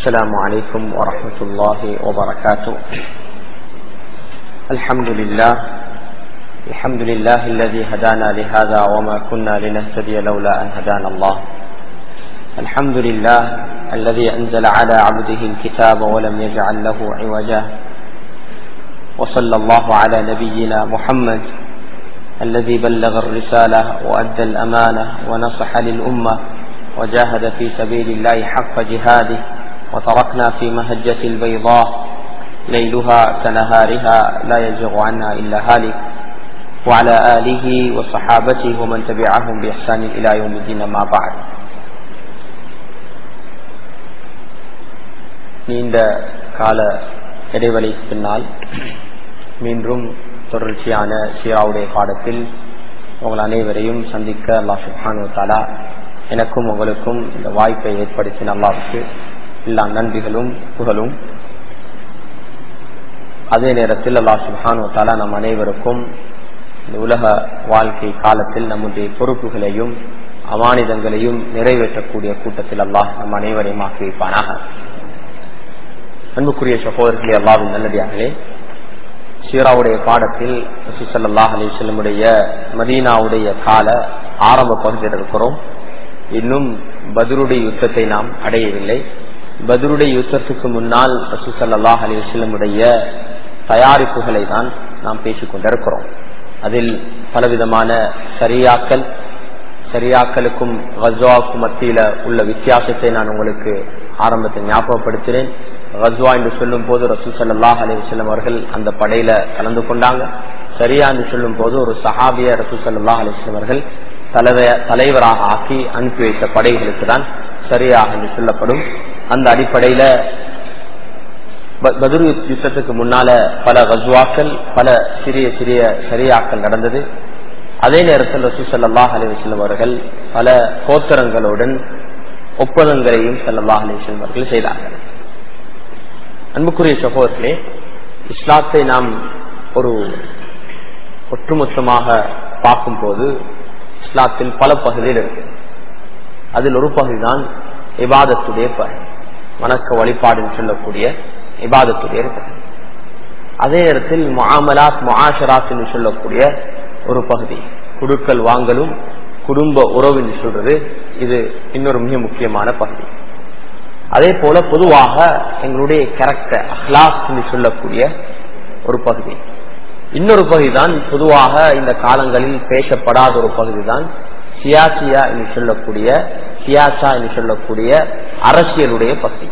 السلام عليكم ورحمة الله وبركاته الحمد لله الحمد لله الذي هدانا لهذا وما كنا لنهتدي لولا أن هدانا الله الحمد لله الذي أنزل على عبده الكتاب ولم يجعل له عوجا وصلى الله على نبينا محمد الذي بلغ الرسالة وأدى الأمانة ونصح للأمة وجاهد في سبيل الله حق جهاده وتركنا في مهجة البيضاء ليلها كنهارها لا يزغ عنها إلا هالك وعلى آله وصحابته ومن تبعهم بإحسان إلى يوم الدين ما بعد நீண்ட கால இடைவெளிக்கு பின்னால் மீண்டும் தொடர்ச்சியான ஷியாவுடைய பாடத்தில் உங்கள் அனைவரையும் சந்திக்க அல்லா சுஹானு தாலா எனக்கும் உங்களுக்கும் இந்த வாய்ப்பை ஏற்படுத்தின அல்லாவுக்கு எல்லா நன்றிகளும் புகழும் அதே நேரத்தில் அல்லா சுஹானு தாலா நம் அனைவருக்கும் இந்த உலக வாழ்க்கை காலத்தில் நம்முடைய பொறுப்புகளையும் அமானிதங்களையும் நிறைவேற்றக்கூடிய கூட்டத்தில் அல்லாஹ் நம் அனைவரையும் ஆக்கி வைப்பானாக அன்புக்குரிய சகோதரர்களே அல்லாவின் நல்லடியார்களே ஷீராவுடைய பாடத்தில் சுசல்லாஹ் அலி செல்லமுடைய மதீனாவுடைய கால ஆரம்ப பகுதியில் இருக்கிறோம் இன்னும் பதருடைய யுத்தத்தை நாம் அடையவில்லை பதருடைய யுத்தத்துக்கு முன்னால் ரசூசல்லாஹ் அலி செல்லமுடைய தயாரிப்புகளை தான் நாம் பேசிக் கொண்டிருக்கிறோம் அதில் பலவிதமான சரியாக்கல் சரியாக்களுக்கும் கஸ்வாவுக்கும் மத்தியில உள்ள வித்தியாசத்தை நான் உங்களுக்கு ஆரம்பத்தில் ஞாபகப்படுத்தினேன் கஸ்வா என்று சொல்லும் போது ரசூல் சல்லாஹ் அலி வல்லம் அவர்கள் அந்த படையில கலந்து கொண்டாங்க சரியா என்று சொல்லும் போது ஒரு சஹாபிய ரசூல் சல்லாஹ் அலி அவர்கள் தலைவராக ஆக்கி அனுப்பி வைத்த படைகளுக்கு தான் சரியாக என்று சொல்லப்படும் அந்த அடிப்படையில பதுரு யுத்தத்துக்கு முன்னால பல கஸ்வாக்கள் பல சிறிய சிறிய சரியாக்கள் நடந்தது அதே நேரத்தில் ரசூ சல்லாஹ் அலி வஸ்லம் அவர்கள் பல கோத்தரங்களுடன் ஒப்பந்தங்களையும் சல்லாஹ் அலி வஸ்லம் அவர்கள் செய்தார்கள் அன்புக்குரிய சகோதரர்களே இஸ்லாத்தை நாம் ஒரு ஒட்டுமொத்தமாக பார்க்கும் போது இஸ்லாத்தில் பல பகுதியில் இருக்கு அதில் ஒரு பகுதி தான் இபாதத்துடைய பகுதி வணக்க வழிபாடுன்னு சொல்லக்கூடிய இபாதத்துடைய பகுதி அதே நேரத்தில் மாமலாத் மகாஷராத் என்று சொல்லக்கூடிய ஒரு பகுதி குடுக்கல் வாங்கலும் குடும்ப உறவு என்று சொல்றது இது இன்னொரு மிக முக்கியமான பகுதி அதே போல பொதுவாக எங்களுடைய கேரக்டர் அஹ்லாஸ் என்று சொல்லக்கூடிய ஒரு பகுதி இன்னொரு பகுதி தான் பொதுவாக இந்த காலங்களில் பேசப்படாத ஒரு பகுதி தான் சியாசியா என்று சொல்லக்கூடிய சியாசா என்று சொல்லக்கூடிய அரசியலுடைய பகுதி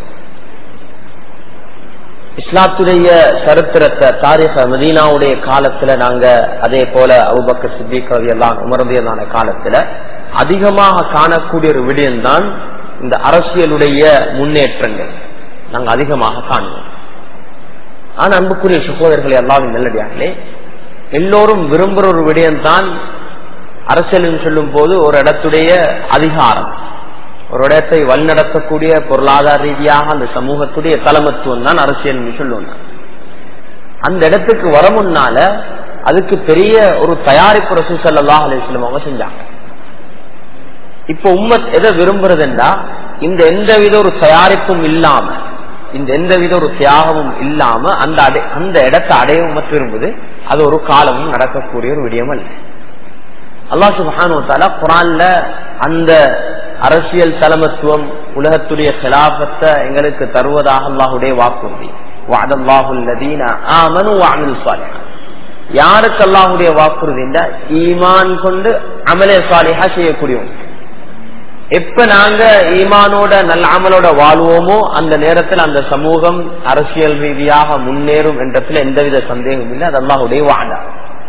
இஸ்லாத்துடைய சரித்திரத்தை தாரிக மதீனாவுடைய காலத்துல நாங்க அதே போல அபுபக்க சித்திக் ரவியெல்லாம் உமரவியலான காலத்துல அதிகமாக காணக்கூடிய ஒரு விடயம்தான் இந்த அரசியலுடைய முன்னேற்றங்கள் நாங்க அதிகமாக காணுவோம் ஆனா அன்புக்குரிய சகோதரர்கள் எல்லாரும் நல்லடியார்களே எல்லோரும் விரும்புற ஒரு விடயம்தான் அரசியல் சொல்லும் போது ஒரு இடத்துடைய அதிகாரம் ஒரு இடத்தை வழிநடத்தக்கூடிய பொருளாதார ரீதியாக அந்த சமூகத்துடைய தலைமத்துவம் தான் அரசியல் சொல்லுவாங்க அந்த இடத்துக்கு வர முன்னால அதுக்கு பெரிய ஒரு தயாரிப்பு ரசூசல்லா அலிஸ்லம் அவங்க செஞ்சாங்க இப்ப உம்மத் எதை விரும்புறதுண்டா இந்த எந்தவித ஒரு தயாரிப்பும் இல்லாம இந்த எந்தவித ஒரு தியாகமும் இல்லாம அந்த அடை அந்த இடத்தை அடைய உமத் விரும்புது அது ஒரு காலமும் நடக்கக்கூடிய ஒரு விடயம் அல்ல அல்லா சுபானுத்தால குரான்ல அந்த அரசியல் தலைமத்துவம் உலகத்துடைய சிலாபத்தை எங்களுக்கு தருவதாக அல்லாஹுடைய வாக்குறுதி யாருக்கு அல்லாஹுடைய வாக்குறுதி ஈமான் கொண்டு அமலே சாலிஹா செய்யக்கூடியவங்க எப்ப நாங்க ஈமானோட நல்ல அமலோட வாழ்வோமோ அந்த நேரத்தில் அந்த சமூகம் அரசியல் ரீதியாக முன்னேறும் என்றதுல எந்தவித சந்தேகமும் இல்லை அது அல்லாஹுடைய வாண்டா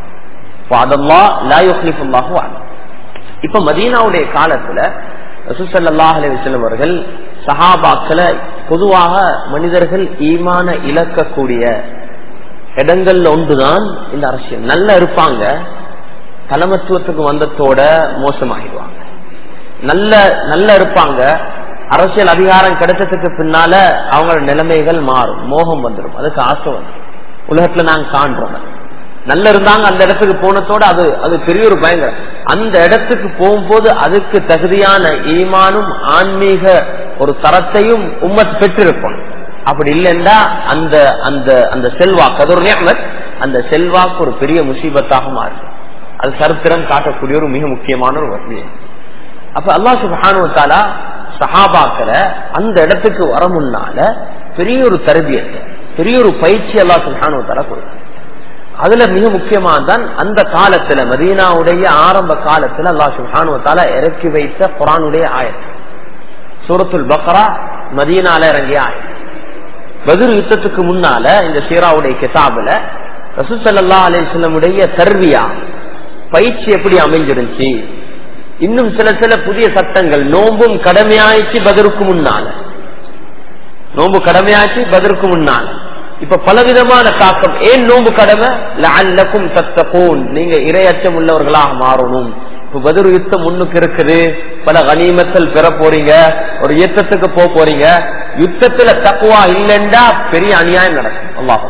இப்ப மதீனாவுடைய காலத்துல ரசூசல்லாஹ் அலிவசல்லம் அவர்கள் சஹாபாக்களை பொதுவாக மனிதர்கள் ஈமான இழக்கக்கூடிய இடங்கள்ல ஒன்றுதான் இந்த அரசியல் நல்லா இருப்பாங்க தலைமத்துவத்துக்கு வந்ததோட மோசமாகிடுவாங்க நல்ல நல்லா இருப்பாங்க அரசியல் அதிகாரம் கிடைச்சதுக்கு பின்னால அவங்களோட நிலைமைகள் மாறும் மோகம் வந்துடும் அதுக்கு ஆசை வந்துடும் உலகத்துல நாங்க காண்றோம் நல்ல இருந்தாங்க அந்த இடத்துக்கு போனதோட அது அது பெரிய ஒரு பயங்கரம் அந்த இடத்துக்கு போகும்போது அதுக்கு தகுதியான ஈமானும் ஆன்மீக ஒரு தரத்தையும் உம்மத் பெற்றிருக்கணும் அப்படி இல்லைன்னா அந்த அந்த அந்த செல்வாக்கு அது ஒரு நியமத் அந்த செல்வாக்கு ஒரு பெரிய முசீபத்தாக மாறும் அது சரித்திரம் காட்டக்கூடிய ஒரு மிக முக்கியமான ஒரு வசதியம் அப்ப அல்லா சுபானுவத்தாலா சஹாபாக்களை அந்த இடத்துக்கு வர முன்னால பெரிய ஒரு தரபியத்தை பெரிய ஒரு பயிற்சி அல்லா சுபானுவத்தாலா கொடுக்கும் அதுல மிக முக்கியமானதான் அந்த காலத்துல மதீனாவுடைய ஆரம்ப காலத்துல அல்லா சுபானுவத்தாலா இறக்கி வைத்த குரானுடைய ஆயத்து சூரத்துல் பக்ரா மதீனால இறங்கிய ஆயத்து பதில் யுத்தத்துக்கு முன்னால இந்த சீராவுடைய கிதாபுல ரசூசல்லா அலிஸ்லமுடைய தர்வியா பயிற்சி எப்படி அமைஞ்சிருந்துச்சு இன்னும் சில சில புதிய சட்டங்கள் நோம்பும் கடமையாயிச்சு பதிலுக்கு முன்னால நோம்பு கடமையாச்சு பதிலுக்கு முன்னால இப்ப பலவிதமான தாக்கம் ஏன் நோம்பு கடமை லஅல்லக்கும் தத்தகூன் நீங்க இரையச்சம் உள்ளவர்களாக மாறணும் இப்ப பதில் யுத்தம் முன்னுக்கு இருக்குது பல கனிமத்தல் பெற போறீங்க ஒரு யுத்தத்துக்கு போக போறீங்க யுத்தத்துல தக்குவா இல்லைண்டா பெரிய அநியாயம் நடக்கும் அல்லாஹ்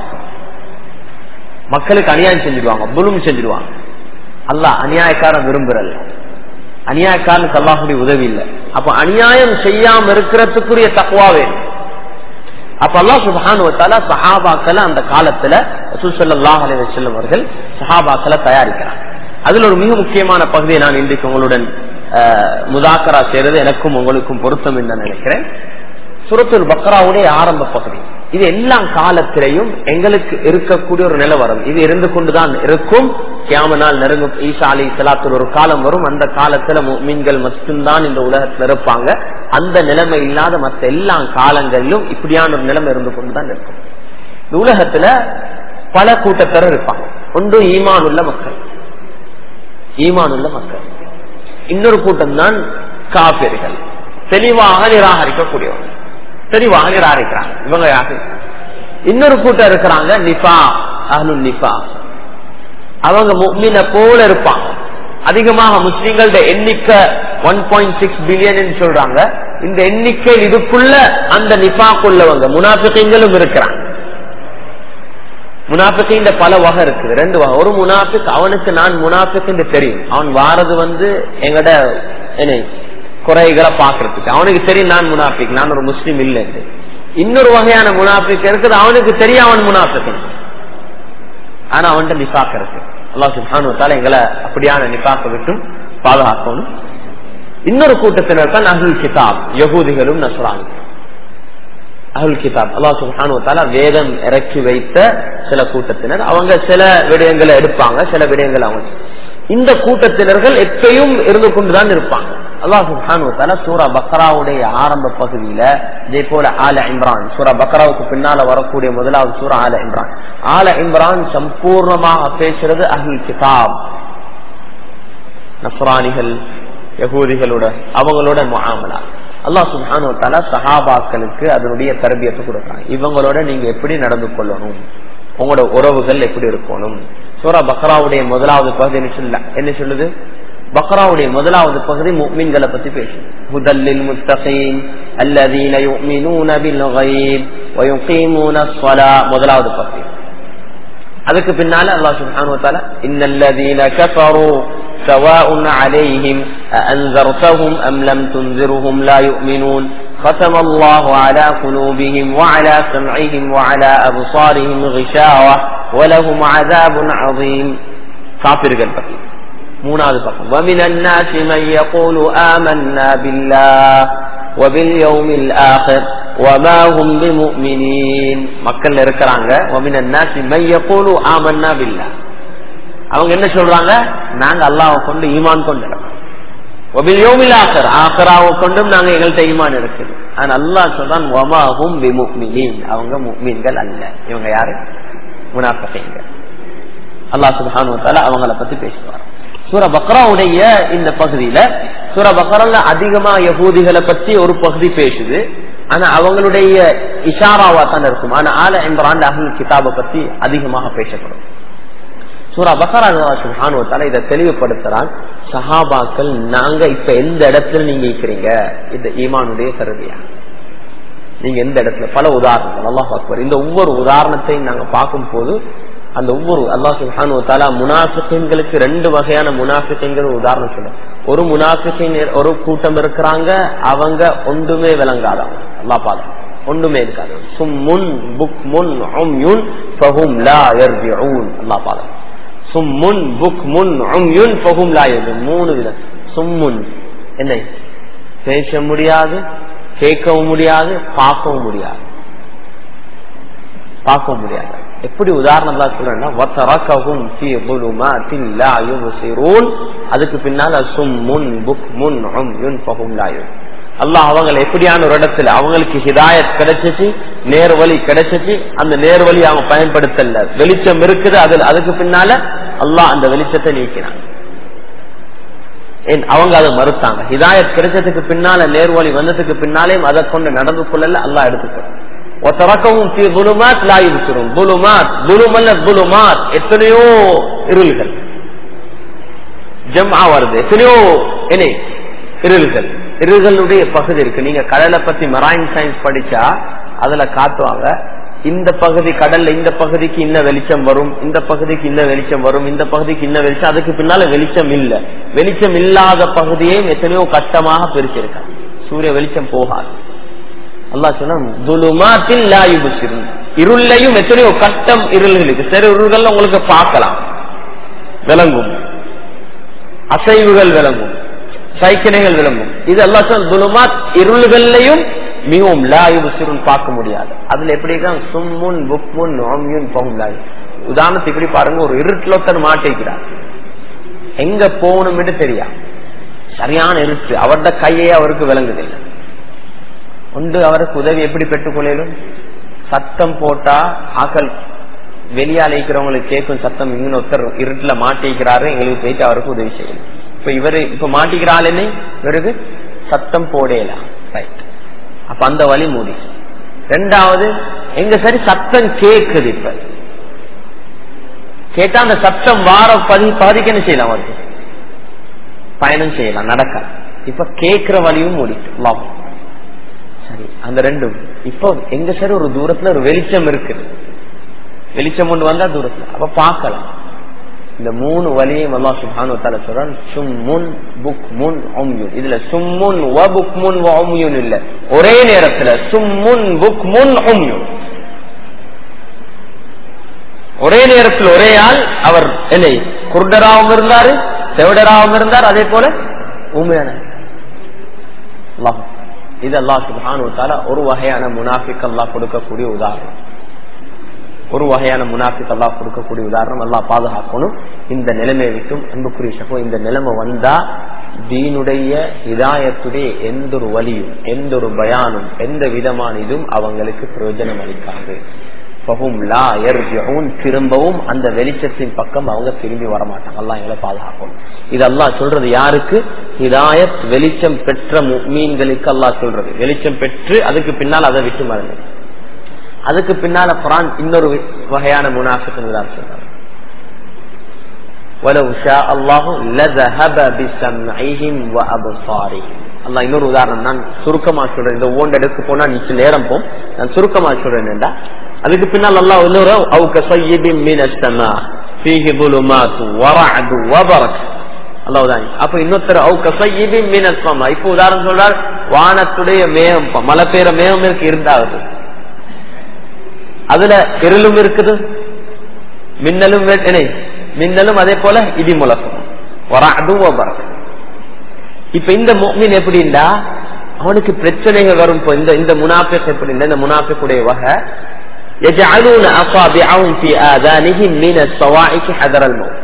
மக்களுக்கு அநியாயம் செஞ்சிடுவாங்க புலும் செஞ்சிடுவாங்க அல்லாஹ் அநியாயக்காரன் விரும்புறல்ல அநியாயக்காரனுக்கு அல்லாஹுடைய உதவி இல்லை அப்ப அநியாயம் செய்யாம இருக்கிறதுக்குரிய தக்குவா வேணும் அப்ப அல்லா சுபானுவத்தால சஹாபாக்களை அந்த காலத்துல சுசல்லாஹ் அலி வசல்லம் அவர்கள் சஹாபாக்களை தயாரிக்கிறாங்க அதுல ஒரு மிக முக்கியமான பகுதியை நான் இன்றைக்கு உங்களுடன் முதாக்கரா செய்யறது எனக்கும் உங்களுக்கும் பொருத்தம் என்று நினைக்கிறேன் சுரத்துல் பக்ராவுடைய ஆரம்ப பகுதி இது எல்லா காலத்திலையும் எங்களுக்கு இருக்கக்கூடிய ஒரு நிலவரம் இது இருந்து கொண்டுதான் இருக்கும் கியாம நாள் நெருங்கும் ஈசா அலி சலாத்துல ஒரு காலம் வரும் அந்த காலத்துல மீன்கள் மட்டும்தான் இந்த உலகத்துல இருப்பாங்க அந்த நிலைமை இல்லாத மற்ற எல்லா காலங்களிலும் இப்படியான ஒரு நிலைமை இருந்து கொண்டுதான் இருக்கும் இந்த உலகத்துல பல கூட்டத்தர் இருப்பாங்க ஒன்று ஈமான் உள்ள மக்கள் ஈமான் உள்ள மக்கள் இன்னொரு கூட்டம் தான் காப்பீர்கள் தெளிவாக நிராகரிக்கக்கூடியவங்க தெளிவாக நிராகரிக்கிறாங்க இவங்க யாரு இன்னொரு கூட்டம் இருக்கிறாங்க நிபா அஹ்லு நிபா அவங்க முக்மின போல இருப்பாங்க அதிகமாக முஸ்லீம்களோட எண்ணிக்கை ஒன் பாயிண்ட் சிக்ஸ் பில்லியன் சொல்றாங்க இந்த எண்ணிக்கை இதுக்குள்ள அந்த நிபாக்குள்ளவங்க முனாபிக்கங்களும் இருக்கிறாங்க முனாபிக்கின்ற பல வகை இருக்குது ரெண்டு வகை ஒரு முனாபிக் அவனுக்கு நான் முனாபிக்கு தெரியும் அவன் வாரது வந்து எங்கட என்ன குறைகளை பாக்குறதுக்கு அவனுக்கு தெரியும் நான் முனாபிக் நான் ஒரு முஸ்லீம் இல்லை இன்னொரு வகையான முனாபிக் இருக்குது அவனுக்கு தெரியும் அவன் முனாபிக் ஆனா அவன்கிட்ட நிப்பாக்க இருக்கு அல்லா சுபானுவத்தால எங்களை அப்படியான நிப்பாக்க விட்டும் பாதுகாக்கணும் இன்னொரு கூட்டத்தினர் தான் அகுல் கிதாப் யகூதிகளும் நசுறாங்க அகுல் கிதாப் அல்லா சுபானுவத்தால வேதம் இறக்கி வைத்த சில கூட்டத்தினர் அவங்க சில விடயங்களை எடுப்பாங்க சில விடயங்களை அவங்க இந்த கூட்டத்தினர்கள் எப்பயும் இருந்து கொண்டுதான் இருப்பாங்க அல்லாஹ் சுஹானுவத்தால சூரா பக்ராவுடைய ஆரம்ப பகுதியில இதே போல ஆல இம்ரான் சூரா பக்ராவுக்கு பின்னால வரக்கூடிய முதலாவது சூரா ஆல இம்ரான் ஆல இம்ரான் சம்பூர்ணமாக பேசுறது அஹில் கிதாப் நஸ்ரானிகள் யகூதிகளோட அவங்களோட முகாமலா அல்லாஹ் சுஹானுவத்தால சஹாபாக்களுக்கு அதனுடைய தரபியத்தை கொடுக்குறாங்க இவங்களோட நீங்க எப்படி நடந்து கொள்ளணும் உங்களோட உறவுகள் எப்படி இருக்கணும் சூரா பக்ராவுடைய முதலாவது பகுதி என்ன சொல்ல என்ன சொல்லுது பக்ராவுடைய முதலாவது பகுதி முக்மீன்களை பத்தி பேசும் முதலில் முத்தகீன் அல்லதீன யுமினூன பில் கைப் வயுகீமூன ஸ்ஸலா முதலாவது பகுதி அதுக்கு பின்னால அல்லாஹ் சுப்ஹானஹு வ தஆலா இன்னல்லதீன கஃபரு سواء عليهم أأنذرتهم أم لم تنذرهم لا يؤمنون ختم الله على قلوبهم وعلى سمعهم وعلى أبصارهم غشاوة ولهم عذاب عظيم كافر قلبك மூணாவது பக்கம் ومن الناس من يقول آمنا بالله وباليوم الآخر وما هم بمؤمنين மக்கள் இருக்கிறாங்க ومن الناس من يقول آمنا بالله அவங்க என்ன சொல்றாங்க நாங்க அல்லாஹ் கொண்டு ஈமான் கொண்டு ஒபில் ஆக்கர் ஆக்கராவை கொண்டும் நாங்க எங்கள்கிட்ட ஈமான் இருக்குது ஆனா அல்லாஹ் சொல்றான் ஒமாஹும் பிமுக்மினின் அவங்க முக்மீன்கள் அல்ல இவங்க யாரு முனாஃபிகீங்க அல்லாஹ் சுப்ஹானஹு வ தஆலா அவங்கள பத்தி பேசுவார் சூர பக்ராவுடைய இந்த பகுதியில சூர பக்ரால அதிகமா யகூதிகளை பத்தி ஒரு பகுதி பேசுது ஆனா அவங்களுடைய இஷாராவா தான் இருக்கும் ஆனா ஆல இம்ரான் அஹுல் கிதாபை பத்தி அதிகமாக பேசப்படும் சூரா பக்கரான் இதை தெளிவுபடுத்துறான் சஹாபாக்கள் நாங்க இப்ப எந்த இடத்துல நீங்க இருக்கிறீங்க இந்த ஈமானுடைய கருதியா நீங்க எந்த இடத்துல பல உதாரணங்கள் அல்லாஹ் அக்பர் இந்த ஒவ்வொரு உதாரணத்தையும் நாங்க பார்க்கும் போது அந்த ஒவ்வொரு அல்லா சுல்ஹானு தாலா முனாஃபிகளுக்கு ரெண்டு வகையான முனாஃபிகள் உதாரணம் சொல்ல ஒரு முனாஃபிகின் ஒரு கூட்டம் இருக்கிறாங்க அவங்க ஒன்றுமே விளங்காதவங்க அல்லா பாதம் ஒன்றுமே இருக்காது சும்முன் புக் முன் உம்யுன் ஃபஹும் லா யர்ஜிஊன் அல்லா பாதம் சும்முன் புக் முன் உம்யுன் ஃபஹும் லா யர்ஜிஊன் மூணு விதம் சும்முன் என்ன பேச முடியாது கேட்கவும் முடியாது பார்க்கவும் முடியாது பார்க்கவும் முடியாது எப்படி உதாரணம் தான் சொல்றேன்னா அதுக்கு பின்னால சும் முன் புக் முன் அல்லாஹ் அவங்க எப்படியான ஒரு இடத்துல அவங்களுக்கு ஹிதாயத் கிடைச்சிச்சு நேர்வழி கிடைச்சிச்சு அந்த நேர்வழி அவங்க பயன்படுத்தல வெளிச்சம் இருக்குது அதுல அதுக்கு பின்னால அல்லாஹ் அந்த வெளிச்சத்தை நீக்கினாங்க அவங்க அதை மறுத்தாங்க ஹிதாயத் கிடைச்சதுக்கு பின்னால நேர்வழி வந்ததுக்கு பின்னாலேயும் அதை கொண்டு நடந்து கொள்ளல அல்லா எடுத்துக்கணும் எத்தனையோ இருள்கள் ஜம்ஆ வருது எத்தனையோ என்ன இருள்கள் இருள்களுடைய பகுதி இருக்கு நீங்க கடலை பத்தி மரைன் சயின்ஸ் படிச்சா அதுல காட்டுவாங்க இந்த பகுதி கடல்ல இந்த பகுதிக்கு இன்ன வெளிச்சம் வரும் இந்த பகுதிக்கு இன்ன வெளிச்சம் வரும் இந்த பகுதிக்கு இன்ன வெளிச்சம் அதுக்கு பின்னால வெளிச்சம் இல்ல வெளிச்சம் இல்லாத பகுதியையும் எத்தனையோ கட்டமாக பிரிச்சிருக்காங்க சூரிய வெளிச்சம் போகாது அல்லா சொன்னா இருளையும் எத்தனையோ கட்டம் இருள்களுக்கு சில இருள்கள் உங்களுக்கு பார்க்கலாம் விளங்கும் அசைவுகள் விளங்கும் சைக்கிணைகள் விளங்கும் இது அல்லா சொன்னா இருள்கள்லையும் மிகவும் லாயுபு சிறுன் பார்க்க முடியாது அதுல எப்படி சும்முன் புக்முன் நோமியுன் போகும் லாயு உதாரணத்துக்கு இப்படி பாருங்க ஒரு இருட்டில் ஒருத்தர் மாட்டிக்கிறார் எங்க போகணும்னு தெரியா சரியான இருட்டு அவருடைய கையே அவருக்கு விளங்குதில்லை ஒன்று அவருக்கு உதவி எப்படி பெற்றுக் கொள்ளும் சத்தம் போட்டா ஆக்கள் வெளியால இருக்கிறவங்களுக்கு கேட்கும் சத்தம் இங்க ஒருத்தர் இருட்டுல மாட்டிக்கிறாரு எங்களுக்கு போயிட்டு அவருக்கு உதவி செய்யணும் இப்ப இவரு இப்ப மாட்டிக்கிறாள் இவருக்கு சத்தம் போடலாம் ரைட் அப்ப அந்த வழி மூடி ரெண்டாவது எங்க சரி சத்தம் கேக்குது இப்ப கேட்டா அந்த சத்தம் வார பதி பாதிக்க என்ன செய்யலாம் அவருக்கு பயணம் செய்யலாம் நடக்க இப்ப கேக்குற வழியும் மூடிட்டு லாபம் சரி அந்த ரெண்டும் இப்போ எங்க சரி ஒரு தூரத்துல ஒரு வெளிச்சம் இருக்குது வெளிச்சம் ஒன்று வந்தா தூரத்துல அப்ப பார்க்கலாம் இந்த மூணு வழியையும் அல்லா சுபானு தால சொல்றான் சும்முன் புக் முன் ஒம்யூன் இதுல சும்முன் வ புக் முன் ஒம்யூன் இல்ல ஒரே நேரத்துல சும்முன் புக் முன் ஒம்யூன் ஒரே நேரத்தில் ஒரே ஆள் அவர் என்ன குருடராகவும் இருந்தாரு செவடராகவும் இருந்தார் அதே போல உண்மையான இது அல்லா சுபானு ஒரு வகையான முனாஃபிக் அல்லா கொடுக்கக்கூடிய உதாரணம் ஒரு வகையான முனாஃபிக் அல்லா கொடுக்கக்கூடிய உதாரணம் அல்லா பாதுகாக்கணும் இந்த நிலைமையை விட்டும் அன்புக்குரிய சகோ இந்த நிலைமை வந்தா தீனுடைய இதாயத்துடைய எந்த ஒரு வழியும் எந்த ஒரு பயானும் எந்த விதமான இதுவும் அவங்களுக்கு பிரயோஜனம் அளிக்காது திரும்பவும் அந்த வெளிச்சத்தின் பக்கம் அவங்க திரும்பி வரமாட்டாங்க எல்லாம் எங்களை பாதுகாக்கணும் இதெல்லாம் சொல்றது யாருக்கு ஹிதாயத் வெளிச்சம் பெற்ற மீன்களுக்கு அல்லா சொல்றது வெளிச்சம் பெற்று அதுக்கு பின்னால் அதை விட்டு மறந்து அதுக்கு பின்னால குரான் இன்னொரு வகையான முனாஃபிக்கு சொல்றாங்க ولو شاء الله لذهب بسمعهم وابصارهم அல்லாஹ் இன்னொரு உதாரணம் நான் சுருக்கமா சொல்றேன் இந்த ஓண்ட எடுத்து போனா நிச்சய நேரம் போம் நான் சுருக்கமா சொல்றேன் அதுக்கு பின்னால் அல்லாஹ் இன்னொரு அவுக சையிபின் மின் அஸ்ஸமா ஃபீஹி ظُلُمَاتُ وَرَعْدُ وَبَرَكَ அல்லாஹ்தான் அப்ப இன்னொருத்தர் அவுக சையிபின் மின் அஸ்ஸமா இப்போ உதாரணம் சொல்றார் வானத்துடைய மேகம் மழை பெய்ற மேகம் இருக்கு இருந்தாகுது அதுல இருளும் இருக்குது மின்னலும் மின்னலும் அதே போல இடி முழக்கம் இப்ப இந்த மீன் எப்படின்னா அவனுக்கு பிரச்சனைகள் வரும் இந்த இந்த முனாஃபிக் எப்படின்னா இந்த முனாஃபிக்குடைய வகை يجعلون أصابعهم في آذانهم من الصواعق حذر الموت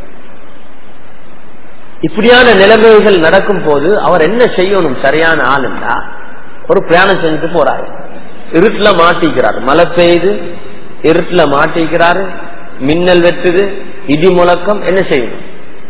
இப்படியான நிலைமைகள் நடக்கும் போது அவர் என்ன செய்யணும் சரியான ஆளுன்னா ஒரு பிரயாணம் செஞ்சுட்டு போறாரு இருட்டுல மாட்டிக்கிறாரு மழை பெய்யுது இருட்டுல மாட்டிக்கிறாரு மின்னல் வெட்டுது இடி முழக்கம் என்ன செய்யணும்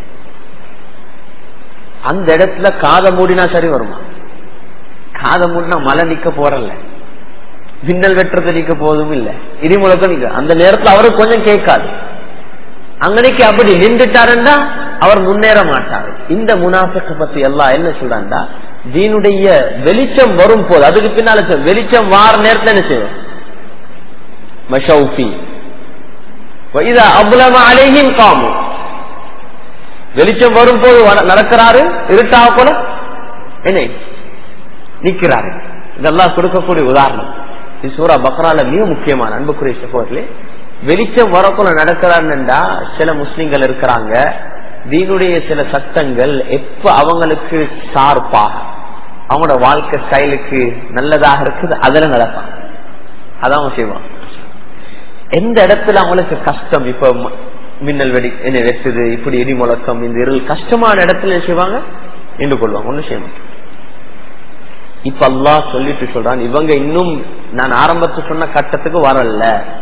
அந்த இடத்துல காதை மூடினா சரி வருமா காதை மூடினா மழை நிக்க போறல மின்னல் வெட்டுறது நிக்க போதும் இல்ல இடி முழக்கம் நிக்க அந்த நேரத்துல அவருக்கு கொஞ்சம் கேட்காது அங்கனைக்கு அப்படி நின்றுட்டாருன்னா அவர் முன்னேற மாட்டாரு இந்த முனாஃபிக்க பத்தி எல்லாம் என்ன சொல்றாண்டா தீனுடைய வெளிச்சம் வரும் போது அதுக்கு பின்னால வெளிச்சம் வார நேரத்துல என்ன செய்யும் மஷௌஃபி வைதா அபுலம அலையும் காமும் வெளிச்சம் வரும்போது வ- நடக்கிறாரு இருட்டாக போல என்ன நிக்கிறாரு இதெல்லாம் கொடுக்கக்கூடிய உதாரணம் இது சூரா பக்ரால மிக முக்கியமான அன்புக்குரிய சகோதரர்களே வெளிச்சம் வரக்குள்ள நடக்கிறாருன்னா சில முஸ்லிம்கள் இருக்கிறாங்க தீனுடைய சில சட்டங்கள் எப்ப அவங்களுக்கு சார்பாக அவங்களோட வாழ்க்கை ஸ்டைலுக்கு நல்லதாக இருக்குது அதுல நடப்பாங்க அதான் அவங்க செய்வாங்க எந்த இடத்துல அவங்களுக்கு கஷ்டம் இப்ப ம- மின்னல் வெடி என்ன வெட்டுது இப்படி இடி முழக்கம் இந்த இருள் கஷ்டமான இடத்துல என்ன செய்வாங்க நின்று கொள்வாங்க ஒண்ணும் செய்ய மாட்டாங்க இப்ப அல்லாஹ் சொல்லிட்டு சொல்றான் இவங்க இன்னும் நான் ஆரம்பத்து சொன்ன கட்டத்துக்கு வரல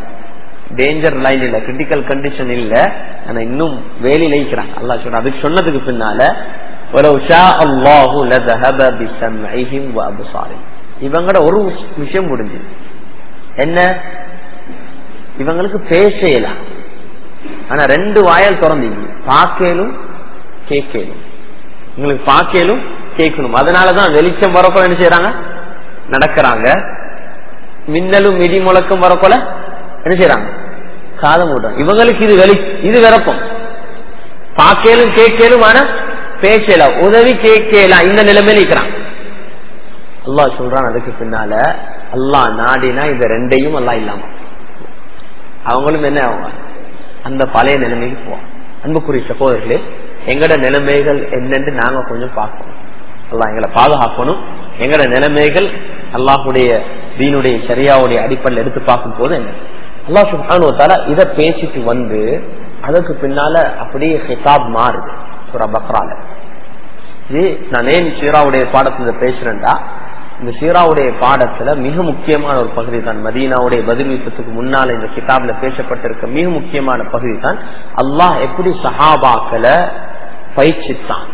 டேஞ்சர் லைன் இல்ல கிரிட்டிக்கல் கண்டிஷன் இல்ல ஆனா இன்னும் வேலையில இருக்கிறாங்க அல்லாஹ் சொல்றான் அதுக்கு சொன்னதுக்கு பின்னால ولو شاء الله لذهب بسمعهم وابصارهم இவங்கட ஒரு விஷயம் முடிஞ்சது என்ன இவங்களுக்கு பேசலாம் ஆனா ரெண்டு வாயல் திறந்தீங்க பார்க்கலும் கேட்கலும் உங்களுக்கு பார்க்கலும் கேட்கணும் அதனாலதான் வெளிச்சம் வரப்போல என்ன செய்யறாங்க நடக்கிறாங்க மின்னலும் இடி முழக்கம் வரப்போல என்ன செய்யறாங்க காதம் விடுறாங்க இவங்களுக்கு இது வெளி இது விரப்பம் பார்க்கலும் கேட்கலும் ஆனா பேசலாம் உதவி கேட்கலாம் இந்த நிலைமையில இருக்கிறான் அல்லாஹ் சொல்றான் அதுக்கு பின்னால அல்லாஹ் நாடினா இந்த ரெண்டையும் அல்லாஹ் இல்லாம அவங்களும் என்ன ஆவாங்க அந்த பழைய நிலைமைக்கு போவாங்க அன்புக்குரிய சகோதரர்களே எங்கட நிலைமைகள் என்னன்னு நாங்க கொஞ்சம் பார்க்கணும் அல்லாஹ் எங்களை பாதுகாக்கணும் எங்கட நிலைமைகள் அல்லாஹுடைய தீனுடைய சரியாவுடைய அடிப்படையில் எடுத்து பார்க்கும் போது என்ன அல்லாஹ் சுபானுவத்தால இதை பேசிட்டு வந்து அதுக்கு பின்னால அப்படியே ஹிசாப் மாறுது சூரா பக்ரால இது நான் ஏன் சீராவுடைய பாடத்துல பேசுறேன்டா இந்த சீராவுடைய பாடத்துல மிக முக்கியமான ஒரு பகுதி தான் மதீனாவுடைய பதில் யுத்தத்துக்கு முன்னால இந்த கிதாப்ல பேசப்பட்டிருக்க மிக முக்கியமான பகுதி தான் அல்லாஹ் எப்படி சஹாபாக்களை பயிற்சித்தான்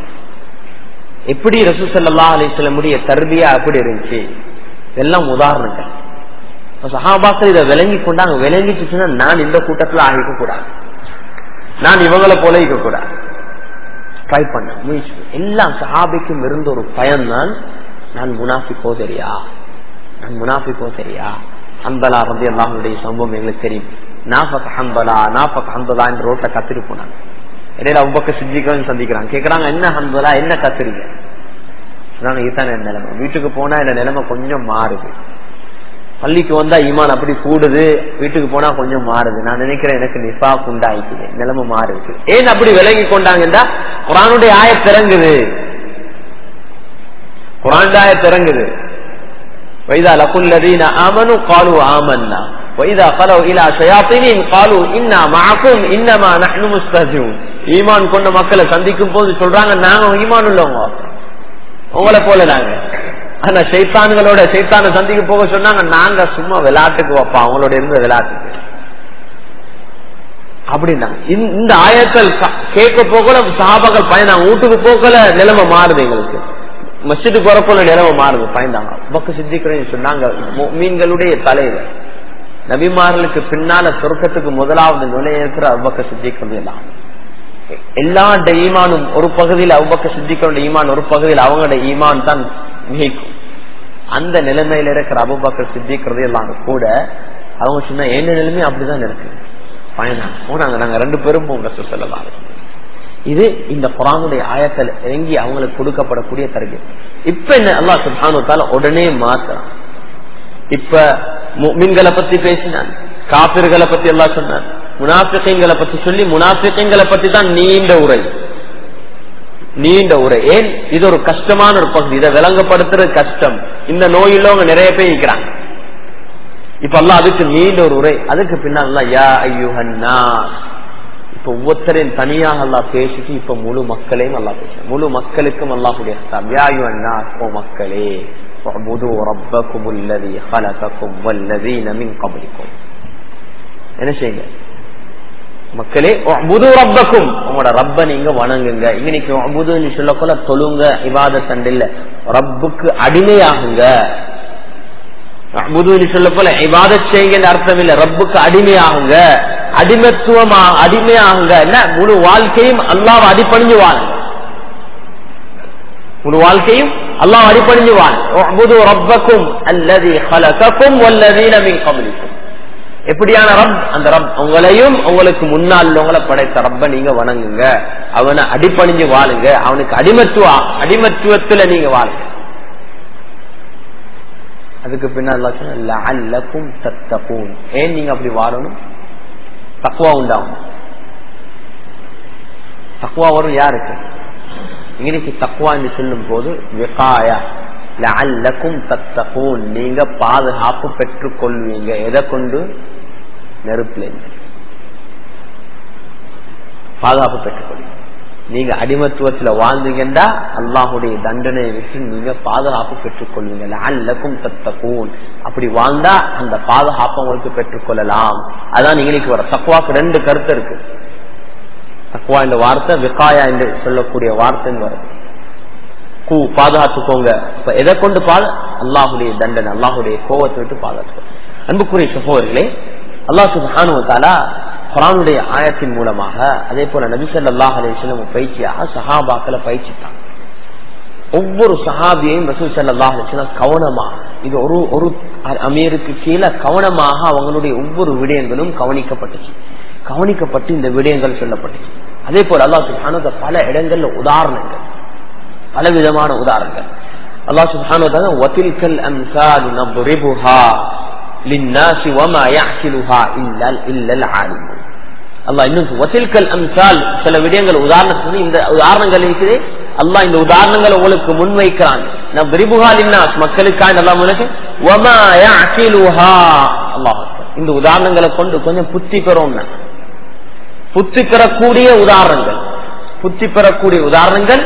எப்படி ரசூசல்லா அலிஸ்லமுடைய தர்பியா எப்படி இருந்துச்சு இதெல்லாம் உதாரணங்கள் இப்ப சஹாபாக்கள் இதை விளங்கி கொண்டாங்க விளங்கிச்சுன்னா நான் இந்த கூட்டத்துல ஆகிக்க கூடாது நான் இவங்களை போல இருக்க கூடாது ட்ரை பண்ண முயற்சி எல்லா சஹாபிக்கும் இருந்த ஒரு பயன்தான் நான் முனாஃபிக்கோ தெரியா நான் முனாஃபிக்கோ தெரியா ஹம்பலா ரபி அல்லாஹனுடைய சம்பவம் எங்களுக்கு தெரியும் நாஃபக் ஹம்பலா நாஃபக் ஹம்பலா என்று ரோட்ல கத்திட்டு போனாங்க இடையில அவ்வக்க சித்திக்கவும் சந்திக்கிறாங்க கேக்குறாங்க என்ன ஹம்பலா என்ன கத்துறீங்க சொன்னாங்க இதுதான் என் நிலைமை வீட்டுக்கு போனா என் நிலைமை கொஞ்சம் மாறுது பள்ளிக்கு வந்தா ஈமான் அப்படி கூடுது வீட்டுக்கு போனா கொஞ்சம் மாறுது நான் நினைக்கிறேன் எனக்கு நிஃபா உண்டாயிக்குது நிலைமை மாறுது ஏன் அப்படி விலகி கொண்டாங்கன்னா குரானுடைய ஆய திறங்குது குரான் ஆய திறங்குது வைதா லகுல்லதீன ஆமனு காலு ஆமன்னா வைதா கலோ இலா ஷயாத்தினின் காலு இன்னா மாக்கும் இன்னமா நஹ்னு முஸ்தஹியூன் ஈமான் கொண்ட மக்களை சந்திக்கும் போது சொல்றாங்க நாங்க ஈமான் உள்ளவங்க உங்களை போல நாங்க ஆனா சைத்தான்களோட சைத்தான சந்திக்க போக சொன்னாங்க நாங்க சும்மா விளையாட்டுக்கு வைப்போம் அவங்களோட இருந்த விளையாட்டுக்கு அப்படின்னா இந்த ஆயத்தல் கேட்க போகல சாபாக்கள் பயந்தாங்க வீட்டுக்கு போகல நிலைமை மாறுது எங்களுக்கு மஸ்ஜிதுக்கு வரப்போல நிலைமை மாறுது பயந்தாங்க பக்கு சித்திக்கிறேன் சொன்னாங்க மீன்களுடைய தலைவர் நபிமார்களுக்கு பின்னால சொர்க்கத்துக்கு முதலாவது நுழைய இருக்கிற அவ்வக்க சித்திக்கிறது எல்லாம் எல்லா ஈமானும் ஒரு பகுதியில் அவ்வக்க சித்திக்களுடைய ஈமான் ஒரு பகுதியில் அவங்களோட ஈமான் தான் மிகைக்கும் அந்த நிலைமையில இருக்கிற அபுபக்கர் சித்திக்கிறது எல்லாம் கூட அவங்க சொன்ன என்ன நிலைமை அப்படிதான் இருக்கு பயணம் போனாங்க நாங்க ரெண்டு பேரும் போங்க சொல்லலாம் இது இந்த குரானுடைய ஆயத்தில் இறங்கி அவங்களுக்கு கொடுக்கப்படக்கூடிய தருகை இப்ப என்ன அல்லா சுல்தானுத்தால உடனே மாத்துறான் இப்ப மீன்களை பத்தி பேசினான் காப்பிர்களை பத்தி எல்லாம் சொன்னான் முனாபிக்கங்களை பத்தி சொல்லி முனாபிக்கங்களை பத்தி தான் நீண்ட உரை நீண்ட உரை ஏன் இது ஒரு கஷ்டமான ஒரு பகுதி இதை விளங்கப்படுத்துறது கஷ்டம் இந்த நோயில அவங்க நிறைய பேர் இருக்கிறாங்க இப்ப எல்லாம் அதுக்கு நீண்ட ஒரு உரை அதுக்கு பின்னால் யா ஐயுஹன்னா இப்ப ஒவ்வொருத்தரையும் தனியாக அல்லா பேசிட்டு இப்ப முழு மக்களையும் அல்லா பேச முழு மக்களுக்கும் அல்லாஹுடைய யா ஐயுஹன்னா ஓ மக்களே ربكم الذي خلقكم والذين من قبلكم என்ன செய்யுங்க மக்களே புது ரப்பக்கும் உங்களோட ரப்ப நீங்க வணங்குங்க இங்க நீங்க புதுன்னு சொல்ல போல தொழுங்க இவாத சண்டில்ல ரப்புக்கு அடிமையாகுங்க புதுன்னு சொல்ல போல இவாத செய்யுங்க அர்த்தம் இல்ல ரப்புக்கு அடிமையாகுங்க அடிமத்துவமா அடிமையாகுங்க என்ன முழு வாழ்க்கையும் அல்லாவை அடிப்பணிஞ்சு வாழுங்க முழு வாழ்க்கையும் அல்லாஹ் அடிப்பணிஞ்சு வாழுங்க ரப்பக்கும் அல்லது ஹலகக்கும் வல்லதீன மின் கபலிக்கும் எப்படியான ரப் அந்த ரப் உங்களையும் உங்களுக்கு முன்னால் உள்ளவங்களை படைத்த ரப்ப நீங்க வணங்குங்க அவனை அடிப்பணிஞ்சு வாழுங்க அவனுக்கு அடிமத்துவ அடிமத்துவத்துல நீங்க வாழுங்க அதுக்கு பின்னால் தத்தகும் ஏன் நீங்க அப்படி வாழணும் தக்குவா உண்டாகும் தக்குவா வரும் யாருக்கு இன்னைக்கு தக்குவா என்று சொல்லும் போது விகாயா லஅல்லக்கும் தத்தகூன் நீங்க பாதுகாப்பு பெற்றுக் கொள்வீங்க எதை கொண்டு நெருப்புல பாதுகாப்பு பெற்றுக் கொள்வீங்க நீங்க அடிமத்துவத்துல வாழ்ந்தீங்கன்னா அல்லாஹுடைய தண்டனையை விட்டு நீங்க பாதுகாப்பு பெற்றுக் கொள்வீங்க லஅல்லக்கும் தத்தகூன் அப்படி வாழ்ந்தா அந்த பாதுகாப்பை உங்களுக்கு பெற்றுக் கொள்ளலாம் அதான் நீங்களுக்கு வர தக்குவாக்கு ரெண்டு கருத்து இருக்கு தக்குவா இந்த வார்த்தை விகாயா என்று சொல்லக்கூடிய வார்த்தைன்னு வருது கூ பாதுகாத்துக்கோங்க இப்ப எதை கொண்டு பால் அல்லாஹுடைய தண்டனை அல்லாஹுடைய கோவத்தை விட்டு பாதுகாத்துக்கோ அன்புக்குரிய சகோதரர்களே அல்லாஹ் சுபானுவத்தாலா குரானுடைய ஆயத்தின் மூலமாக அதே போல நபிசல் அல்லாஹ் அலிஸ்லம் பயிற்சியாக சஹாபாக்களை பயிற்சித்தாங்க ஒவ்வொரு சஹாபியையும் ரசூல் சல்லாஹ் அலிஸ்லாம் கவனமாக இது ஒரு ஒரு அமீருக்கு கீழே கவனமாக அவங்களுடைய ஒவ்வொரு விடயங்களும் கவனிக்கப்பட்டுச்சு கவனிக்கப்பட்டு இந்த விடயங்கள் சொல்லப்பட்டுச்சு அதே போல அல்லாஹ் சுபானு பல இடங்கள்ல உதாரணங்கள் பல விதமான உதாரணங்கள் அல்லா சுபானு வத்தில்கல் அம்சால் நضربها للناس وما يعقلها الا الا العالمون அல்லாஹ் இன்னும் வத்தில்கல் அம்சால் சில விடயங்கள் உதாரணத்துக்கு இந்த உதாரணங்கள் இருக்குது அல்லாஹ் இந்த உதாரணங்களை உங்களுக்கு முன்வைக்கிறான் நம் விரிபுகாலின்னாஸ் மக்களுக்காக நல்லா முன்னே وما يعقلها அல்லாஹ் இந்த உதாரணங்களை கொண்டு கொஞ்சம் புத்தி பெறும் புத்தி பெறக்கூடிய உதாரணங்கள் புத்தி பெறக்கூடிய உதாரணங்கள்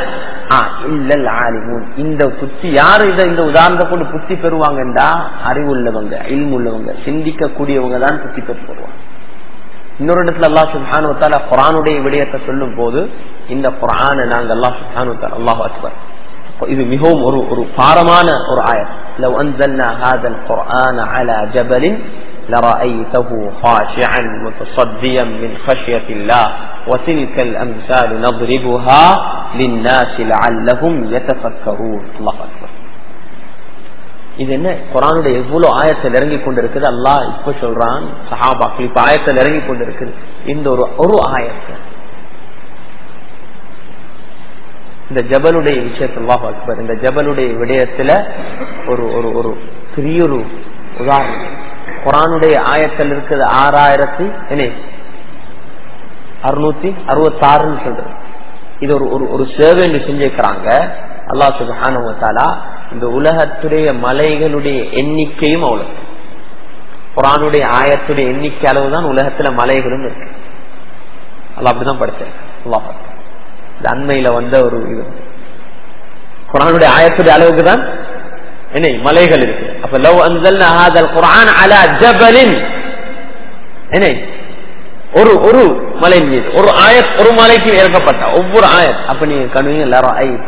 இந்த புத்தி யாரு இதை இந்த உதாரணத்தை கொண்டு புத்தி பெறுவாங்கன்றா அறிவு உள்ளவங்க இல்மு உள்ளவங்க சிந்திக்க கூடியவங்க தான் புத்தி பெறுவாங்க இன்னொரு இடத்துல அல்லா சுல்ஹானுத்தால குரானுடைய விடயத்தை சொல்லும் போது இந்த குரானை நாங்க அல்லா சுல்ஹானுத்தால் அல்லாஹ் அக்பர் இது மிகவும் ஒரு ஒரு பாரமான ஒரு ஆயர் لو أنزلنا هذا القرآن على جبل لرأيته خاشعا متصديا من خشية الله وتلك الأمثال نضربها للناس لعلهم يتفكرون الله أكبر இது என்ன குரானுடைய எவ்வளவு ஆயத்தில் இறங்கி கொண்டிருக்குது அல்லாஹ் இப்ப சொல்றான் சஹாபாக்கள் இப்ப ஆயத்தில் இறங்கி கொண்டிருக்குது இந்த ஒரு ஒரு ஆயத்தை இந்த ஜபலுடைய விஷயத்தில் அக்பர் இந்த ஜபலுடைய விடயத்துல ஒரு ஒரு ஒரு பெரிய ஒரு உதாரணம் குரானுடைய ஆயத்தில் இருக்குது ஆறாயிரத்தி என்ன அறுநூத்தி அறுபத்தி ஆறுன்னு சொல்றது இது ஒரு ஒரு ஒரு சேவை செஞ்சிருக்கிறாங்க அல்லா சுபானுவத்தாலா இந்த உலகத்துடைய மலைகளுடைய எண்ணிக்கையும் அவ்வளவு குரானுடைய ஆயத்துடைய எண்ணிக்கை அளவுதான் உலகத்துல மலைகளும் இருக்கு அல்ல அப்படிதான் படிச்சேன் அல்லாஹ் இந்த அண்மையில வந்த ஒரு இது குரானுடைய ஆயத்துடைய அளவுக்கு தான் என்ன மலைகள் இருக்கு அப்ப லவ் அன்சல்னா ஹாதல் குர்ஆன் அலா ஜபலின் என்ன ஒரு ஒரு மலையின் மீது ஒரு ஆயத் ஒரு மலைக்கு இறக்கப்பட்ட ஒவ்வொரு ஆயத் அப்ப நீங்க கணுவீங்க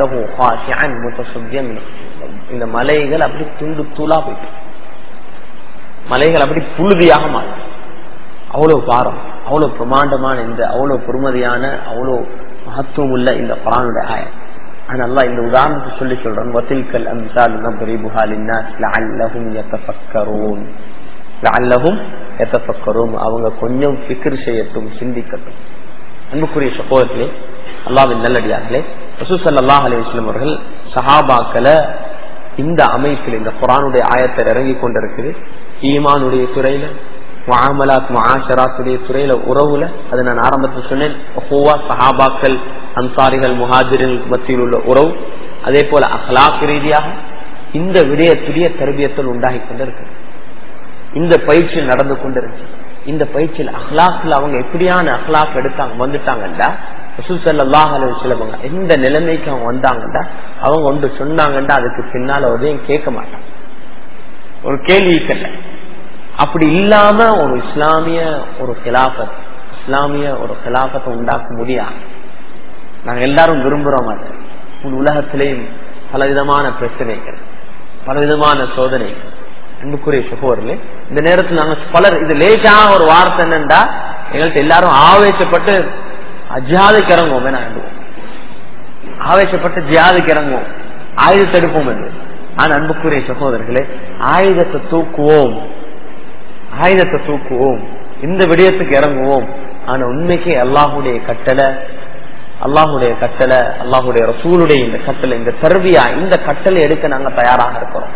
இந்த மலைகள் அப்படி துண்டு தூளா போயிட்டு மலைகள் அப்படி புழுதியாக மாறும் அவ்வளவு பாரம் அவ்வளவு பிரமாண்டமான இந்த அவ்வளவு பொறுமதியான அவ்வளவு மகத்துவம் உள்ள இந்த குரானுடைய ஆயத் ஆனா இந்த உதாரணத்தை சொல்லி சொல்றோம் வத்தில்கல் அம்சால் நபரிபுஹா லின்னாஸ் லஅல்லஹும் யதஃபக்கரூன் லஅல்லஹும் யதஃபக்கரூன் அவங்க கொஞ்சம் ஃபிக்ர் செய்யட்டும் சிந்திக்கட்டும் அன்புக்குரிய சகோதரர்களே அல்லாஹ்வின் நல்லடியார்களே ரசூல் ஸல்லல்லாஹு அலைஹி வஸல்லம் அவர்கள் சஹாபாக்களை இந்த அமைப்பில் இந்த குரானுடைய ஆயத்தில் இறங்கி கொண்டிருக்குது ஈமானுடைய துறையில முஆமலாத் முஆஷராத்துடைய துறையில உறவுல அது நான் ஆரம்பத்தில் சொன்னேன் சஹாபாக்கள் அன்சாரிகள் முஹாஜிர்கள் மத்தியில் உள்ள உறவு அதே போல அஹ்லாக் ரீதியாக இந்த விடயத்துடைய தரபியத்தில் உண்டாகி கொண்டிருக்கு இந்த பயிற்சி நடந்து கொண்டிருக்கு இந்த பயிற்சியில் அஹ்லாக்ல அவங்க எப்படியான அஹ்லாக் எடுத்தாங்க வந்துட்டாங்கண்டா சிலவங்க எந்த நிலைமைக்கு அவங்க வந்தாங்கண்டா அவங்க ஒன்று சொன்னாங்கண்டா அதுக்கு பின்னால உதயம் கேட்க மாட்டாங்க ஒரு கேள்வி இல்லை அப்படி இல்லாம ஒரு இஸ்லாமிய ஒரு கிலாபத் இஸ்லாமிய ஒரு கிலாபத்தை உண்டாக்க முடியாது நாங்க எல்லாரும் விரும்புறோம் அது உலகத்திலேயும் பலவிதமான பிரச்சனைகள் பலவிதமான சோதனைகள் அன்புக்குரிய சகோதரர்களே இந்த நேரத்தில் நாங்க பலர் இது லேட்டான ஒரு வார்த்தை என்னண்டா எங்கள்கிட்ட எல்லாரும் ஆவேசப்பட்டு ஜியாதுக்கு இறங்குவோம் வேணாண்டுவோம் ஆவேசப்பட்டு ஜியாதுக்கு இறங்குவோம் ஆயுதத்தை எடுப்போம் என்று ஆனா அன்புக்குரிய சகோதரர்களே ஆயுதத்தை தூக்குவோம் ஆயுதத்தை தூக்குவோம் இந்த விடயத்துக்கு இறங்குவோம் ஆனா உண்மைக்கு அல்லாஹுடைய கட்டளை அல்லாஹுடைய கட்டளை அல்லாஹுடைய ரசூலுடைய இந்த கட்டளை இந்த தர்பியா இந்த கட்டளை எடுக்க நாங்க தயாராக இருக்கிறோம்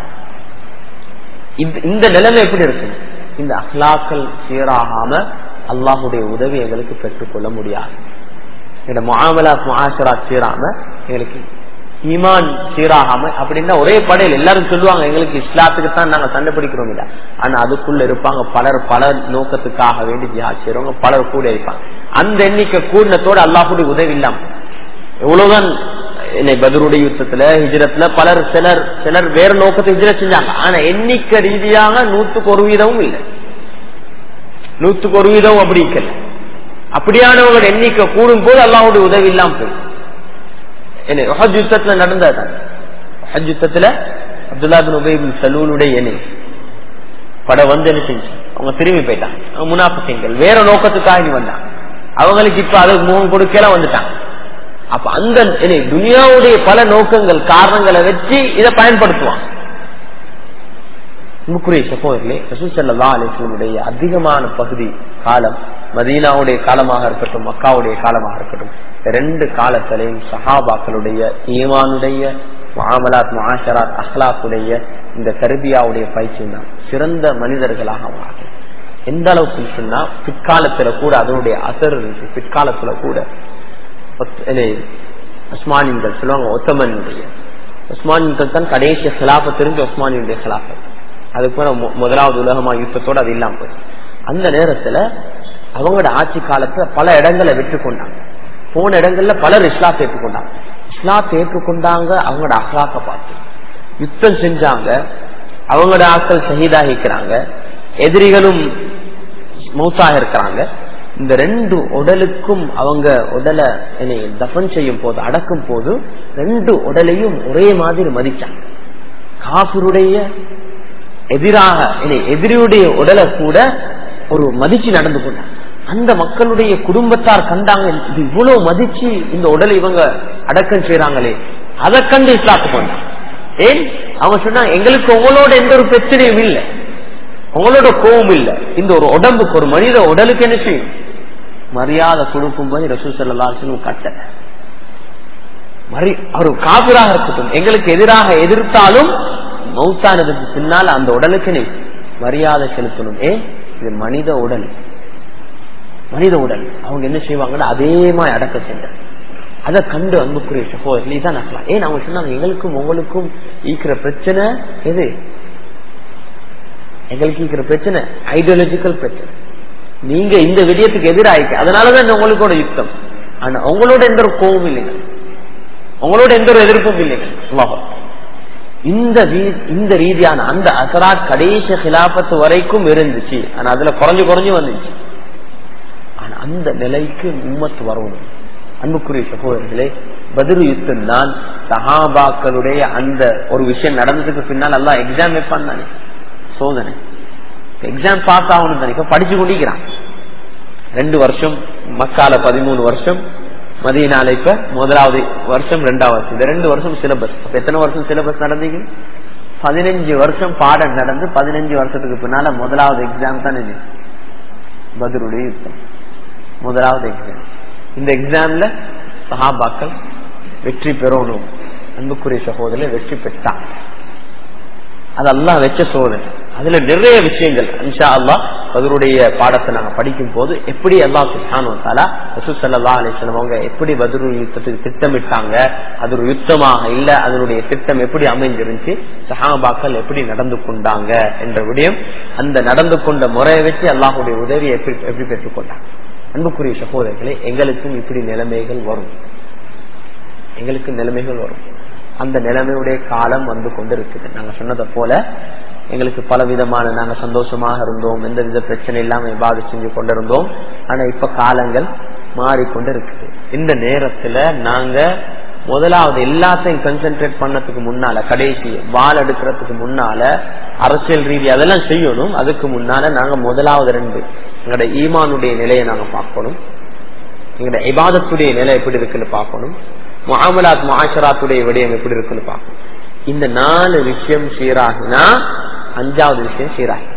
இந்த நிலைமை எப்படி இருக்கு இந்த அஹ்லாக்கள் சீராகாம அல்லாஹுடைய உதவி எங்களுக்கு பெற்றுக்கொள்ள முடியாது இந்த முகாமலாத் முகாசராத் சீராம எங்களுக்கு ஈமான் சீராகாம அப்படின்னா ஒரே படையில் எல்லாரும் சொல்லுவாங்க எங்களுக்கு இஸ்லாத்துக்கு தான் நாங்க சண்டை பிடிக்கிறோம் இல்ல ஆனா அதுக்குள்ள இருப்பாங்க பலர் பல நோக்கத்துக்காக வேண்டி ஜிஹாத் செய்யறவங்க பலர் கூட இருப்பாங்க அந்த எண்ணிக்கை கூடினத்தோடு அல்லாஹுடைய உதவி இல்லாம எவ்வளவுதான் பதருடைய யுத்தத்துல ஹிஜரத்துல பலர் சிலர் சிலர் வேற நோக்கத்தை ஹிஜரத் செஞ்சாங்க ஆனா எண்ணிக்கை ரீதியாக நூத்துக்கு ஒரு வீதமும் இல்லை நூத்துக்கு ஒரு வீதம் அப்படி இருக்கல அப்படியானவங்களோட எண்ணிக்கை கூடும் போது அல்லாவுடைய உதவி இல்லாம போயிடும் ஹஜ் யுத்தத்துல நடந்ததுதான் ஹஜ் யுத்தத்துல அப்துல்லா பின் உபேபின் சலூனுடைய எண்ணி பட வந்து என்ன செஞ்சு அவங்க திரும்பி போயிட்டாங்க அவங்க முனாஃபிகள் வேற நோக்கத்துக்காக நீ வந்தாங்க அவங்களுக்கு இப்ப அதுக்கு முகம் கொடுக்கல வந்துட்டாங்க அப்ப அந்த துனியாவுடைய பல நோக்கங்கள் காரணங்களை வச்சு இதை பயன்படுத்துவான் முக்குரிய சகோதரர்களே ரசூசல்லா அலிஸ்லமுடைய அதிகமான பகுதி காலம் மதீனாவுடைய காலமாக இருக்கட்டும் மக்காவுடைய காலமாக இருக்கட்டும் ரெண்டு காலத்திலையும் சஹாபாக்களுடைய ஈமானுடைய மாமலாத் மாஷராத் அஹ்லாக்குடைய இந்த கருபியாவுடைய பயிற்சி தான் சிறந்த மனிதர்களாக மாறும் எந்த அளவுக்கு சொன்னா பிற்காலத்துல கூட அதனுடைய அசர் இருக்கு பிற்காலத்துல கூட உஸ்மானியங்கள் சொல்லுவாங்க ஒத்தமனுடைய உஸ்மானியர்கள் தான் கடைசி சிலாப தெரிஞ்ச உஸ்மானியுடைய சிலாபம் அதுக்கு முதலாவது உலகமா யுத்தத்தோட அது இல்லாம போச்சு அந்த நேரத்துல அவங்களோட ஆட்சி காலத்துல பல இடங்களை விட்டு கொண்டாங்க போன இடங்கள்ல பலர் இஸ்லாத்தை ஏற்றுக்கொண்டாங்க இஸ்லாத்தை ஏற்றுக்கொண்டாங்க அவங்களோட அஹ்லாக்க பார்த்து யுத்தம் செஞ்சாங்க அவங்களோட ஆட்கள் ஷஹீதாகிக்கிறாங்க எதிரிகளும் மௌத்தாக இருக்கிறாங்க இந்த ரெண்டு உடலுக்கும் அவங்க உடலை தஃபன் செய்யும் போது அடக்கும் போது ரெண்டு உடலையும் ஒரே மாதிரி மதிச்சாங்க காஃபருடைய எதிராக எதிரியுடைய உடலை கூட ஒரு மதிச்சு நடந்து கொண்டாங்க அந்த மக்களுடைய குடும்பத்தார் கண்டாங்க இது இவ்வளவு மதிச்சு இந்த உடலை இவங்க அடக்கம் செய்யறாங்களே அதை கண்டு இஸ்லாத்து கொண்டாங்க ஏன் அவங்க சொன்னாங்க எங்களுக்கு உங்களோட எந்த ஒரு பிரச்சனையும் இல்லை உங்களோட கோபம் இல்லை இந்த ஒரு உடம்புக்கு ஒரு மனித உடலுக்கு என்ன செய்யும் மரியாதை கொடுக்கும் போது ரசூசல்லாசனும் கட்ட ஒரு காபிராக இருக்கட்டும் எங்களுக்கு எதிராக எதிர்த்தாலும் மௌத்தானதுக்கு பின்னால் அந்த உடலுக்கு மரியாதை செலுத்தணும் ஏ இது மனித உடல் மனித உடல் அவங்க என்ன செய்வாங்கன்னா அதே மாதிரி அடக்க செஞ்ச அதை கண்டு அன்புக்குரிய சகோதரி தான் நக்கலாம் ஏன் அவங்க சொன்னாங்க எங்களுக்கும் உங்களுக்கும் ஈக்கிற பிரச்சனை எது எங்களுக்கு இருக்கிற பிரச்சனை ஐடியாலஜிக்கல் பிரச்சனை நீங்க இந்த விடயத்துக்கு எதிராயிக்க அதனாலதான் உங்களுக்கோட யுத்தம் ஆனா உங்களோட எந்த ஒரு கோவம் இல்லைங்க உங்களோட எந்த ஒரு எதிர்ப்பும் இல்லைங்க இந்த இந்த ரீதியான அந்த அசராத் கடைசி கிலாபத்து வரைக்கும் இருந்துச்சு ஆனா அதுல குறைஞ்சு குறைஞ்சு வந்துச்சு ஆனா அந்த நிலைக்கு உம்மத்து வரணும் அன்புக்குரிய சகோதரர்களே பதிரு யுத்தம் தான் சஹாபாக்களுடைய அந்த ஒரு விஷயம் நடந்ததுக்கு பின்னால் எல்லாம் எக்ஸாம் வைப்பான் தானே சோதனை எக்ஸாம் பாஸ் ஆகணும் தானே இப்ப படிச்சு கொண்டிருக்கிறான் ரெண்டு வருஷம் மக்கால பதிமூணு வருஷம் மதியனால இப்ப முதலாவது வருஷம் ரெண்டாவது வருஷம் இந்த ரெண்டு வருஷம் சிலபஸ் எத்தனை வருஷம் சிலபஸ் நடந்தீங்க பதினஞ்சு வருஷம் பாடம் நடந்து பதினஞ்சு வருஷத்துக்கு பின்னால முதலாவது எக்ஸாம் தான் இது பதிலுடைய யுத்தம் முதலாவது எக்ஸாம் இந்த எக்ஸாம்ல சஹாபாக்கள் வெற்றி பெறணும் அன்புக்குரிய சகோதரர் வெற்றி பெற்றான் அதெல்லாம் வச்ச சோதனை அதுல நிறைய விஷயங்கள் அன்ஷா அல்லா பதிலுடைய பாடத்தை நாங்க படிக்கும் போது எப்படி அல்லா சுல்தானா ரசூசல்லா அலிஸ்லாம் அவங்க எப்படி பதிரு யுத்தத்துக்கு திட்டமிட்டாங்க அது ஒரு யுத்தமாக இல்ல அதனுடைய திட்டம் எப்படி அமைஞ்சிருந்துச்சு சஹாபாக்கள் எப்படி நடந்து கொண்டாங்க என்ற விடயம் அந்த நடந்து கொண்ட முறையை வச்சு அல்லாஹுடைய உதவியை எப்படி எப்படி பெற்றுக்கொண்டாங்க அன்புக்குரிய சகோதரர்களே எங்களுக்கும் இப்படி நிலைமைகள் வரும் எங்களுக்கு நிலைமைகள் வரும் அந்த நிலைமையுடைய காலம் வந்து கொண்டு இருக்குது நாங்க சொன்னதை போல எங்களுக்கு பல விதமான நாங்க சந்தோஷமாக இருந்தோம் எந்த வித பிரச்சனை இல்லாம பாதி செஞ்சு கொண்டிருந்தோம் ஆனா இப்ப காலங்கள் மாறிக்கொண்டு இருக்குது இந்த நேரத்துல நாங்க முதலாவது எல்லாத்தையும் கன்சென்ட்ரேட் பண்ணதுக்கு முன்னால கடைசி வால் எடுக்கிறதுக்கு முன்னால அரசியல் ரீதி அதெல்லாம் செய்யணும் அதுக்கு முன்னால நாங்க முதலாவது ரெண்டு எங்களோட ஈமானுடைய நிலையை நாங்க பார்க்கணும் எங்களோட இபாதத்துடைய நிலை எப்படி இருக்குன்னு பார்க்கணும் முகாமலாத் மாஷராத்துடைய விடயம் எப்படி இருக்குன்னு பார்க்கணும் இந்த நாலு விஷயம் சீராகினா அஞ்சாவது விஷயம் சீராகி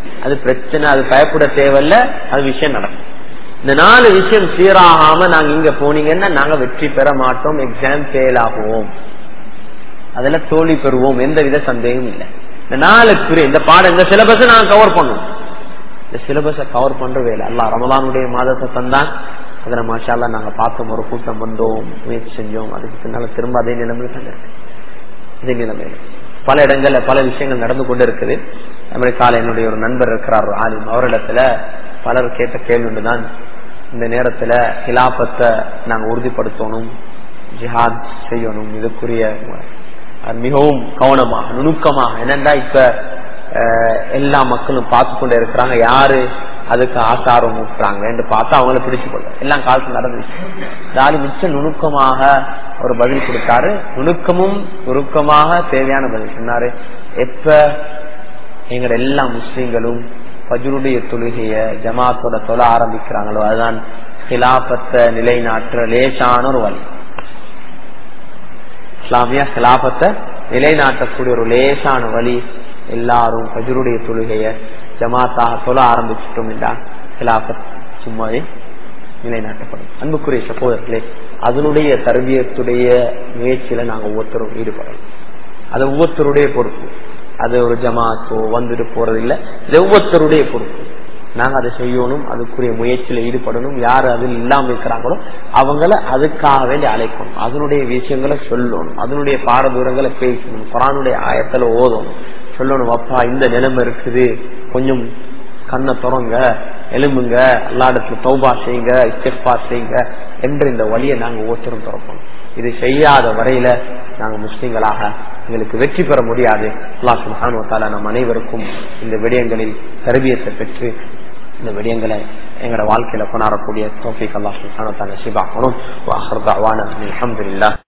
அது பிரச்சனை அது பயப்பட தேவையில்ல அது விஷயம் நடக்கும் இந்த நாலு விஷயம் சீராகாம நாங்க இங்க போனீங்கன்னா நாங்க வெற்றி பெற மாட்டோம் எக்ஸாம் ஃபெயில் ஆகுவோம் அதுல தோல்வி பெறுவோம் எந்த வித சந்தேகமும் இல்லை இந்த நாலு பிரி இந்த பாடம் இந்த சிலபஸ் நாங்க கவர் பண்ணுவோம் இந்த சிலபஸ கவர் பண்ற வேலை அல்ல ரமலானுடைய மாதத்தை தந்தான் அதுல மாஷால நாங்க பார்த்தோம் ஒரு கூட்டம் வந்தோம் முயற்சி செஞ்சோம் அதுக்கு பின்னால திரும்ப அதே நிலைமையில தாங்க அதே நிலைமையில பல இடங்கள்ல பல விஷயங்கள் நடந்து கொண்டு இருக்குது அமெரிக்கால என்னுடைய ஒரு நண்பர் இருக்கிறார் ஒரு ஆலிம் அவரிடத்துல பலர் கேட்ட கேள்வி ஒன்றுதான் இந்த நேரத்துல கிலாபத்தை நாங்க உறுதிப்படுத்தணும் ஜிஹாத் செய்யணும் இதுக்குரிய அது மிகவும் கவனமாக நுணுக்கமாக என்னன்னா இப்ப அஹ், எல்லா மக்களும் பார்த்து கொண்டே இருக்கிறாங்க யாரு அதுக்கு ஆசாரம் ஊட்டுறாங்க என்று பார்த்தா அவங்கள பிடிச்சு கொள்ள எல்லாம் காலத்துல நடந்துச்சு தாலி மிச்சம் நுணுக்கமாக ஒரு பதில் கொடுத்தாரு நுணுக்கமும் நுணுக்கமாக தேவையான பதில் சொன்னாரு எப்ப எங்கட எல்லா முஸ்லிம்களும் பஜ்ருடைய தொழுகைய ஜமாத்தோட தொழ ஆரம்பிக்கிறாங்களோ அதுதான் கிலாபத்தை நிலைநாட்டுற லேசான ஒரு வழி இஸ்லாமிய கிலாபத்தை நிலைநாட்டக்கூடிய ஒரு லேசான வழி எல்லாரும் பஜ்ருடைய தொழுகைய ஜமாத்தாக தொழ ஆரம்பிச்சிட்டோம் என்றால் கிலாபத் சும்மாவே நிலைநாட்டப்படும் அன்புக்குரிய சகோதரர்களே அதனுடைய தர்பியத்துடைய முயற்சியில நாங்க ஒவ்வொருத்தரும் ஈடுபடணும் அது ஒவ்வொருத்தருடைய பொறுப்பு அது ஒரு ஜமாத்தோ வந்துட்டு போறது இல்ல இது ஒவ்வொருத்தருடைய பொறுப்பு நாங்க அதை செய்யணும் அதுக்குரிய முயற்சியில ஈடுபடணும் யாரு அதில் இல்லாம இருக்கிறாங்களோ அவங்கள அதுக்காக வேண்டி அழைக்கணும் அதனுடைய விஷயங்களை சொல்லணும் அதனுடைய பாரதூரங்களை பேசணும் குரானுடைய ஆயத்துல ஓதணும் சொல்லணும் அப்பா இந்த நிலைமை இருக்குது கொஞ்சம் கண்ணை திறங்க எலும்புங்க எல்லா இடத்துல தௌபா செய்யுங்க இஸ்திஃபா செய்யுங்க என்று இந்த வழியை நாங்க ஒவ்வொருத்தரும் திறப்போம் இது செய்யாத வரையில நாங்க முஸ்லிம்களாக எங்களுக்கு வெற்றி பெற முடியாது அல்லாஹ் சுப்ஹானஹு வ தஆலா நம் அனைவருக்கும் இந்த விடயங்களில் தரபியத்தை பெற்று இந்த விடயங்களை எங்களோட வாழ்க்கையில கொண்டாடக்கூடிய தோஃபிக் அல்லாஹ் சுப்ஹானஹு வ தஆலா நசீபாக்கணும் வ ஆஹிரு தஅவானா அல்ஹம்துலில்லாஹ்